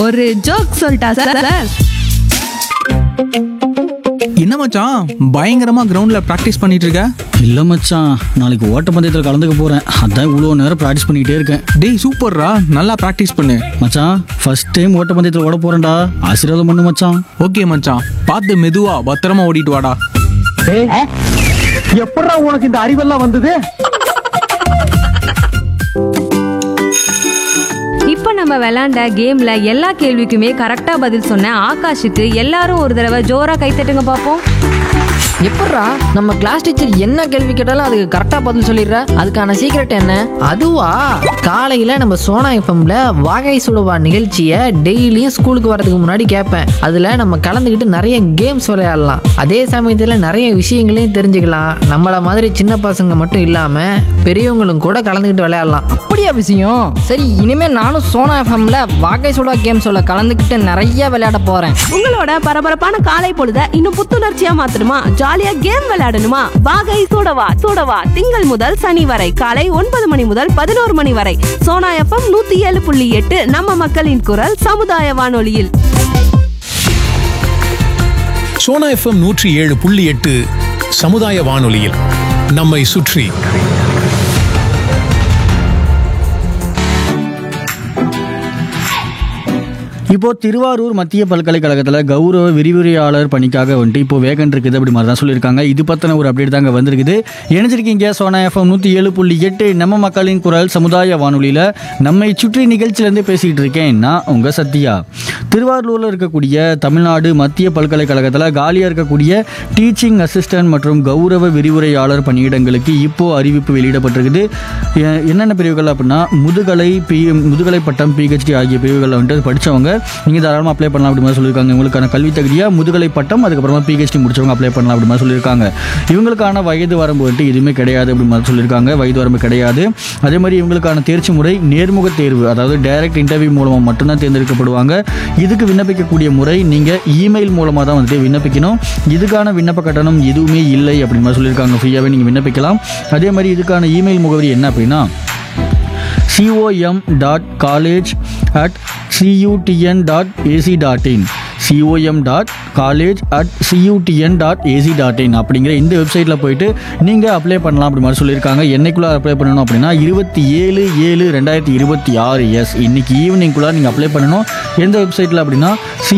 ஒரு ஜோக் சொல்லிட்டா sir sir என்ன மச்சான் பயங்கரமா கிரவுண்ட்ல பிராக்டிஸ் பண்ணிட்டு இருக்க இல்லை மச்சான் நாளைக்கு ஓட்டப்பந்தயத்தில் கலந்துக்க போகிறேன் அதான் இவ்வளோ நேரம் ப்ராக்டிஸ் பண்ணிக்கிட்டே இருக்கேன் டேய் சூப்பர்ரா நல்லா பிராக்டிஸ் பண்ணு மச்சான் ஃபர்ஸ்ட் டைம் ஓட்டப்பந்தயத்தில் ஓட போகிறேன்டா ஆசீர்வாதம் பண்ணு மச்சான் ஓகே மச்சான் பார்த்து மெதுவா பத்திரமா ஓடிட்டு வாடா எப்படா உனக்கு இந்த அறிவெல்லாம் வந்தது இப்போ நம்ம விளையாண்ட கேம்ல எல்லா கேள்விக்குமே கரெக்டா பதில் சொன்ன ஆகாஷுக்கு எல்லாரும் ஒரு தடவை ஜோரா கை தட்டுங்க பார்ப்போம் எப்பட்றா நம்ம கிளாஸ் டீச்சர் என்ன கேள்வி கேட்டாலும் அதுக்கு கரெக்டா பதில் சொல்லிடுற அதுக்கான சீக்ரெட் என்ன அதுவா காலையில நம்ம சோனா எஃப்எம்ல வாகை சுடுவா நிகழ்ச்சியை டெய்லியும் ஸ்கூலுக்கு வரதுக்கு முன்னாடி கேட்பேன் அதுல நம்ம கலந்துக்கிட்டு நிறைய கேம்ஸ் விளையாடலாம் அதே சமயத்துல நிறைய விஷயங்களையும் தெரிஞ்சுக்கலாம் நம்மள மாதிரி சின்ன பசங்க மட்டும் இல்லாம பெரியவங்களும் கூட கலந்துக்கிட்டு விளையாடலாம் அப்படியா விஷயம் சரி இனிமே நானும் சோனா எஃப்எம்ல வாகை சுடா கேம்ஸோட கலந்துக்கிட்டு நிறைய விளையாட போறேன் உங்களோட பரபரப்பான காலை பொழுத இன்னும் புத்துணர்ச்சியா மாத்தணுமா ஜாலியா கேம் விளையாடணுமா வாகை சூடவா சூடவா திங்கள் முதல் சனி வரை காலை ஒன்பது மணி முதல் பதினோரு மணி வரை சோனா எஃப்எம் நூத்தி ஏழு புள்ளி எட்டு நம்ம மக்களின் குரல் சமுதாய வானொலியில் சோனா எஃப்எம் நூற்றி ஏழு புள்ளி எட்டு சமுதாய வானொலியில் நம்மை சுற்றி இப்போ திருவாரூர் மத்திய பல்கலைக்கழகத்தில் கௌரவ விரிவுரையாளர் பணிக்காக வந்துட்டு இப்போ வேகன் இருக்குது அப்படி மாதிரி தான் சொல்லியிருக்காங்க இது பற்றின ஒரு அப்டேட் தாங்க வந்திருக்குது இணைஞ்சிருக்கீங்க சோனா எஃப்எம் நூற்றி ஏழு புள்ளி எட்டு நம்ம மக்களின் குரல் சமுதாய வானொலியில் நம்மை சுற்றி நிகழ்ச்சியிலேருந்து பேசிகிட்டு இருக்கேன் நான் உங்கள் சத்யா திருவாரூரில் இருக்கக்கூடிய தமிழ்நாடு மத்திய பல்கலைக்கழகத்தில் காலியாக இருக்கக்கூடிய டீச்சிங் அசிஸ்டன்ட் மற்றும் கௌரவ விரிவுரையாளர் பணியிடங்களுக்கு இப்போ அறிவிப்பு வெளியிடப்பட்டிருக்குது எ- என்னென்ன பிரிவுகள் அப்படின்னா முதுகலை பி முதுகலை பட்டம் பிஹெச்டி ஆகிய பிரிவுகளில் வந்துட்டு படித்தவங்க நீங்கள் தாராளமாக அப்ளை பண்ணலாம் அப்படி மாதிரி சொல்லியிருக்காங்க இவங்களுக்கான கல்வி தகுதியாக முதுகலை பட்டம் அதுக்கப்புறமா பிஹெச்டி முடிச்சவங்க அப்ளை பண்ணலாம் அப்படி மாதிரி சொல்லியிருக்காங்க இவங்களுக்கான வயது வரம்பு வந்துட்டு எதுவுமே கிடையாது அப்படி மாதிரி சொல்லியிருக்காங்க வயது வரம்பு கிடையாது அதே மாதிரி இவங்களுக்கான தேர்ச்சி முறை நேர்முக தேர்வு அதாவது டைரக்ட் இன்டர்வியூ மூலமாக மட்டும்தான் தேர்ந்தெடுக்கப்படுவாங்க இதுக்கு விண்ணப்பிக்கக்கூடிய முறை நீங்கள் இமெயில் மூலமாக தான் வந்துட்டு விண்ணப்பிக்கணும் இதுக்கான விண்ணப்ப கட்டணம் எதுவுமே இல்லை அப்படி மாதிரி சொல்லியிருக்காங்க ஃப்ரீயாகவே நீங்கள் விண்ணப்பிக்கலாம் அதே மாதிரி இதுக்கான இமெயில் முகவரி என்ன அப்படின்னா COM dot college at CUTN dot AC dot in COM dot college at CUTN dot AC dot in அப்படிங்கிற இந்த வெப்சைட்டில் போயிட்டு நீங்கள் அப்ளை பண்ணலாம் அப்படி மாதிரி சொல்லியிருக்காங்க என்னைக்குள்ளே அப்ளை பண்ணணும் அப்படின்னா இருபத்தி ஏழு ஏழு ரெண்டாயிரத்தி இருபத்தி ஆறு எஸ் இன்னைக்கு ஈவினிங்குள்ளே நீங்கள் அப்ளை பண்ணணும் எந்த வெப்சைட்டில் அப்படின்னா சி